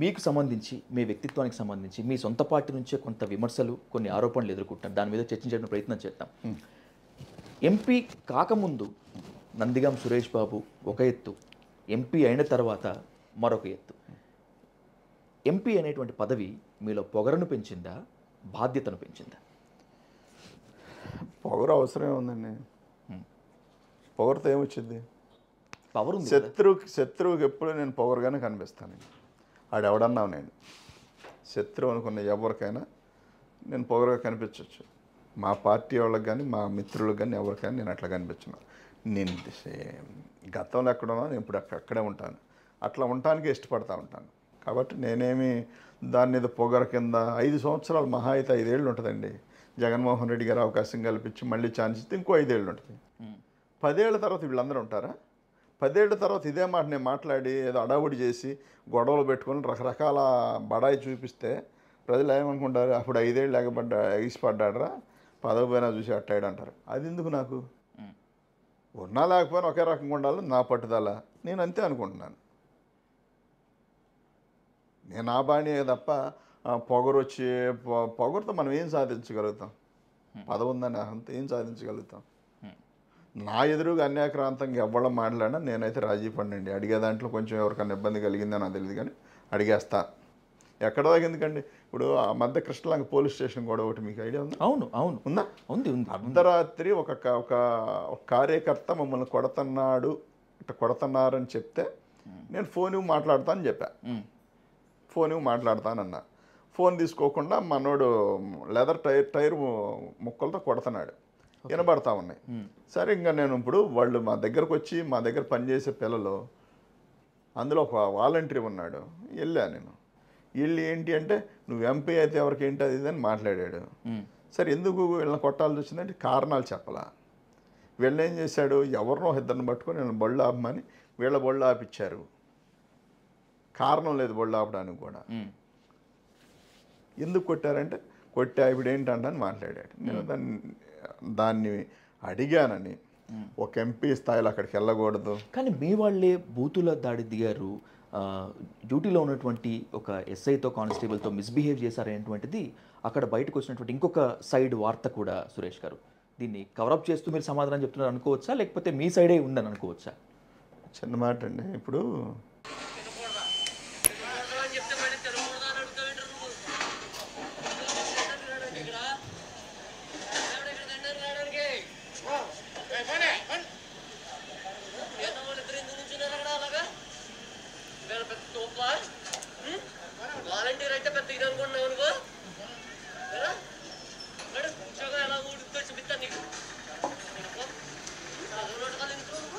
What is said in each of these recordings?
మీకు సంబంధించి మీ వ్యక్తిత్వానికి సంబంధించి మీ సొంత పార్టీ నుంచే కొంత విమర్శలు కొన్ని ఆరోపణలు ఎదుర్కొంటారు దాని మీద చర్చించడానికి ప్రయత్నం చేద్దాం ఎంపీ కాకముందు నందిగాం సురేష్ బాబు ఒక ఎత్తు ఎంపీ అయిన తర్వాత మరొక ఎత్తు ఎంపీ అనేటువంటి పదవి మీలో పొగరను పెంచిందా బాధ్యతను పెంచిందా పొగరు అవసరమే ఉందండి పొగరుతో ఏమొచ్చింది పవర్ ఉంది కదా. శత్రువుకి శత్రువుకి ఎప్పుడు నేను పొగరుగానే కనిపిస్తాను ఆడు ఎవడన్నావు నేను శత్రువు అనుకున్న ఎవరికైనా నేను పొగరుగా కనిపించవచ్చు మా పార్టీ వాళ్ళకి కానీ మా మిత్రులకు కానీ ఎవరికైనా నేను అట్లా కనిపించను నేను సే- గతంలో ఎక్కడ ఉన్నాను నేను ఇప్పుడు అక్క- అక్కడే ఉంటాను అట్లా ఉండటానికి ఇష్టపడతా ఉంటాను కాబట్టి నేనేమి దాని మీద పొగర కింద ఐదు సంవత్సరాలు మహా అయితే ఐదేళ్ళు ఉంటుందండి జగన్మోహన్ రెడ్డి గారు అవకాశం కల్పించి మళ్ళీ ఛాన్స్ ఇస్తే ఇంకో ఐదేళ్ళు ఉంటుంది పదేళ్ల తర్వాత వీళ్ళందరూ ఉంటారా పదేళ్ల తర్వాత ఇదే మాట నేను మాట్లాడి ఏదో అడావుడి చేసి గొడవలు పెట్టుకొని రకరకాల బడాయి చూపిస్తే ప్రజలు ఏమనుకుంటారు అప్పుడు ఐదేళ్ళు లేకపోడ్డా ఎగిసిపడ్డాడరా పదవి పోయినా చూసి అట్టాడు అంటారు అది ఎందుకు నాకు ఉన్నా లేకపోయినా ఒకే రకంగా ఉండాలి నా పట్టుదల నేను అంతే అనుకుంటున్నాను నేను ఆ బాణియే తప్ప ఆ, పొగరు వచ్చి పొ- పొగరుతో మనం ఏం సాధించగలుగుతాం పదవి ఉందని అంత ఏం సాధించగలుగుతాం నా ఎదురుగా అన్యాక్రాంతంగా ఎవ్వడం మాట్లాడినా నేనైతే రాజీ పడినండి అడిగే దాంట్లో కొంచెం ఎవరికైనా ఇబ్బంది కలిగిందో నాకు తెలియదు కానీ అడిగేస్తా ఎక్కడ దాకా ఎందుకండి ఇప్పుడు ఆ మధ్య కృష్ణలంక పోలీస్ స్టేషన్ కూడా ఒకటి మీకు ఐడియా ఉందా అవును అవును ఉందా ఉంది ఉంది అర్ధరాత్రి ఒక క- ఒక ఒక కార్యకర్త మమ్మల్ని కొడుతున్నాడు ఇట్లా కొడుతున్నారని చెప్తే నేను ఫోన్ ఇవ్వి మాట్లాడతానని చెప్పా ఉమ్. ఫోన్ ఇవ్వి మాట్లాడతానన్నా ఫోన్ తీసుకోకుండా మనోడు లెదర్ టైర్ టైర్ ముక్కలతో కొడుతున్నాడు వినబడతా ఉన్నాయి సరే ఇంకా నేను ఇప్పుడు వాళ్ళు మా దగ్గరకు వచ్చి మా దగ్గర పనిచేసే పిల్లలు అందులో ఒక వాలంటరీ ఉన్నాడు వెళ్ళా నేను వెళ్ళి ఏంటి అంటే నువ్వు ఎంపీ అయితే ఎవరికి ఏంటి అది ఇది అని మాట్లాడాడు ఉమ్. సరే ఎందుకు వీళ్ళని కొట్టాల్సి వచ్చిందంటే కారణాలు చెప్పలా వీళ్ళు ఏం చేశాడు ఎవరినో ఇద్దరిని పట్టుకొని వీళ్ళని బళ్ళు ఆపమని వీళ్ళ బళ్ళు ఆపిచ్చారు కారణం లేదు బళ్ళు ఆపడానికి కూడా ఉమ్. ఎందుకు కొట్టారంటే కొట్టా ఇప్పుడు ఏంటంటే అని మాట్లాడాడు నేను దాన్ని దాన్ని అడిగానని ఒక ఎంపీ స్థాయిలో అక్కడికి వెళ్ళకూడదు కానీ మీ వాళ్ళే బూతుల దాడి దిగారు ఆ, డ్యూటీలో ఉన్నటువంటి ఒక ఎస్ఐతో కానిస్టేబుల్తో మిస్బిహేవ్ చేశారనేటువంటిది అక్కడ బయటకు వచ్చినటువంటి ఇంకొక సైడ్ వార్త కూడా సురేష్ గారు దీన్ని కవరప్ చేస్తూ మీరు సమాధానం చెప్తున్నారు అనుకోవచ్చా లేకపోతే మీ సైడే ఉందని అనుకోవచ్చా చిన్న మాట అండి ఇప్పుడు చెప్తే మళ్ళీ తినకూడదు అని అడుగుతావేంటి నువ్వు ఇక్కడ ఇక్కడ దండాలు రావడానికి ఏదో వాళ్ళు ఇద్దరు ఎందుకు నుంచున్నారు అక్కడ అలాగా వీళ్ళ పెద్ద తోపా వాలంటీర్ అంటే పెద్ద ఇది అనుకుంటున్నావు అనుకో ఏరా? నడు, ఉద్యోగం ఎలా ఊడుతో చూపిస్తాను నీకు చదువు నోటకాలు ఎందుకు నువ్వు?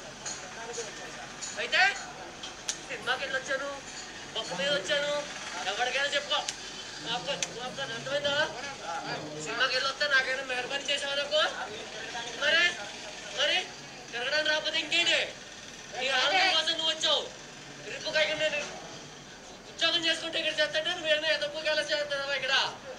అయితే సినిమాకి వెళ్ళి వచ్చాను బొక్క మీద వచ్చాను ఎవరికైనా చెప్పుకో నాకు నాకు అర్థమైందా సినిమాకి వెళ్ళి వస్తే నాకైనా మెహర్బానీ చేసావు నాకు మరి మరి తిరగడానికి రాకపోతే ఇంకేంటి నీ ఆరోగ్యం కోసం నువ్వు వచ్చావు రిప్పు కాక నేను ఉద్యోగం చేసుకుంటే ఇక్కడ చేస్తాంటే నువ్వు ఏమైనా ఎదప్పుకి ఎలా చేస్తావా ఇక్కడ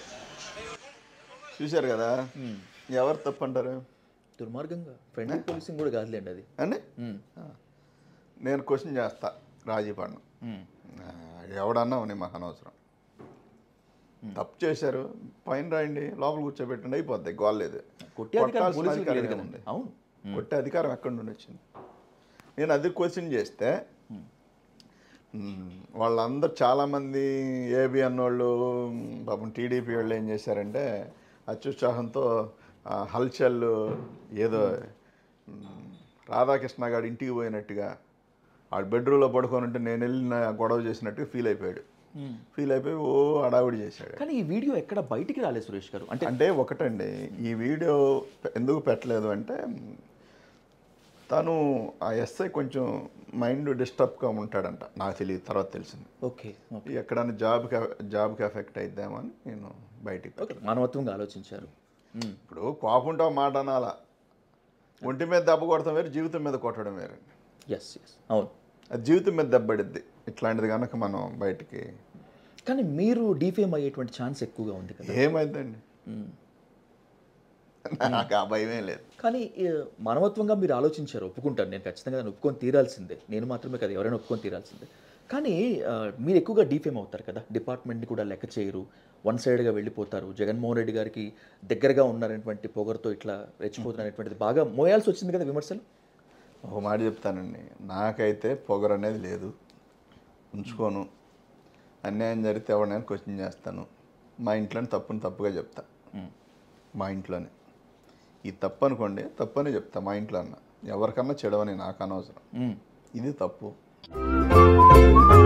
చూశారు కదా ఎవరు తప్పు అంటారు దుర్మార్గంగా ఫ్రెండ్లీ పోలీసింగ్ కూడా కాదులేండి అది అండి ఉమ్. నేను క్వశ్చన్ చేస్తా రాజీ పడను ఉమ్. ఆ, ఎవడన్నా ఉని మాకు అనవసరం తప్పు చేశారు పైన రాయండి లోపల కూర్చోబెట్టండి అయిపోద్ది గోల్లేదు కొట్టే అధికారం కొట్టాల్సిన పోలీసులకు అధికారం లేదు ఏముంది? కదండి అవును కొట్టే అధికారం ఎక్కడి నుండి వచ్చింది నేను అది క్వశ్చన్ చేస్తే మ్, వాళ్ళందరూ చాలామంది ఏబి అన్నోళ్ళు మ్, పాపం టీడీపీ వాళ్ళు ఏం చేశారంటే అత్యుత్సాహంతో ఆ, హల్చల్ ఏదో మ్, రాధాకృష్ణ గారు ఇంటికి పోయినట్టుగా ఆడు బెడ్రూమ్లో పడుకొని ఉంటే నేను వెళ్ళిన గొడవ చేసినట్టుగా ఫీల్ అయిపోయాడు ఫీల్ అయిపోయి ఓ అడావిడి చేశాడు కానీ ఈ వీడియో ఎక్కడ బయటికి రాలేదు సురేష్ గారు అంటే అంటే ఒకటండి ఈ వీడియో ఎందుకు పెట్టలేదు అంటే తను ఆ ఎస్ఐ కొంచెం మైండ్ డిస్టర్బ్గా ఉంటాడంట నాకు తెలియదు తర్వాత తెలిసింది ఓకే ఎక్కడైనా జాబ్కి జాబ్కి ఎఫెక్ట్ అయిద్దామని అని నేను బయటికి ఓకే మానవత్వంగా ఆలోచించారు ఉమ్. ఇప్పుడు కోపంతో మాట అనాలా ఒంటి మీద దెబ్బ కొడతాం వేరు జీవితం మీద కొట్టడం వేరండి ఎస్ ఎస్ అవును అది జీవితం మీద దెబ్బడిద్ది ఇట్లాంటిది కనుక మనం బయటికి కానీ మీరు డీఫేమ్ అయ్యేటువంటి ఛాన్స్ ఎక్కువగా ఉంది కదా ఏమైందండి ఉమ్. నాకు ఆ భయమే లేదు కానీ ఏ, మానవత్వంగా మీరు ఆలోచించారు ఒప్పుకుంటాను నేను ఖచ్చితంగా దాన్ని ఒప్పుకొని తీరాల్సిందే నేను మాత్రమే కదా ఎవరైనా ఒప్పుకొని తీరాల్సిందే కానీ ఆ, మీరు ఎక్కువగా డీఫేమ్ అవుతారు కదా డిపార్ట్మెంట్ని కూడా లెక్క చేయరు వన్ సైడ్గా వెళ్ళిపోతారు జగన్మోహన్ రెడ్డి గారికి దగ్గరగా ఉన్నారనేటువంటి పొగరుతో ఇట్లా రెచ్చిపోతున్నటువంటిది బాగా మోయాల్సి వచ్చింది కదా విమర్శలు ఒక మాట చెప్తానండి నాకైతే పొగరు అనేది లేదు ఉంచుకోను అన్యాయం జరిగితే ఎవరినైనా క్వశ్చన్ చేస్తాను మా ఇంట్లోనే తప్పుని తప్పుగా చెప్తా మా ఇంట్లోనే ఈ తప్పు అనుకోండి తప్పు అని చెప్తా మా ఇంట్లో అన్న ఎవరికన్నా చెడవని నాకు అనవసరం మ్మ్. ఇది తప్పు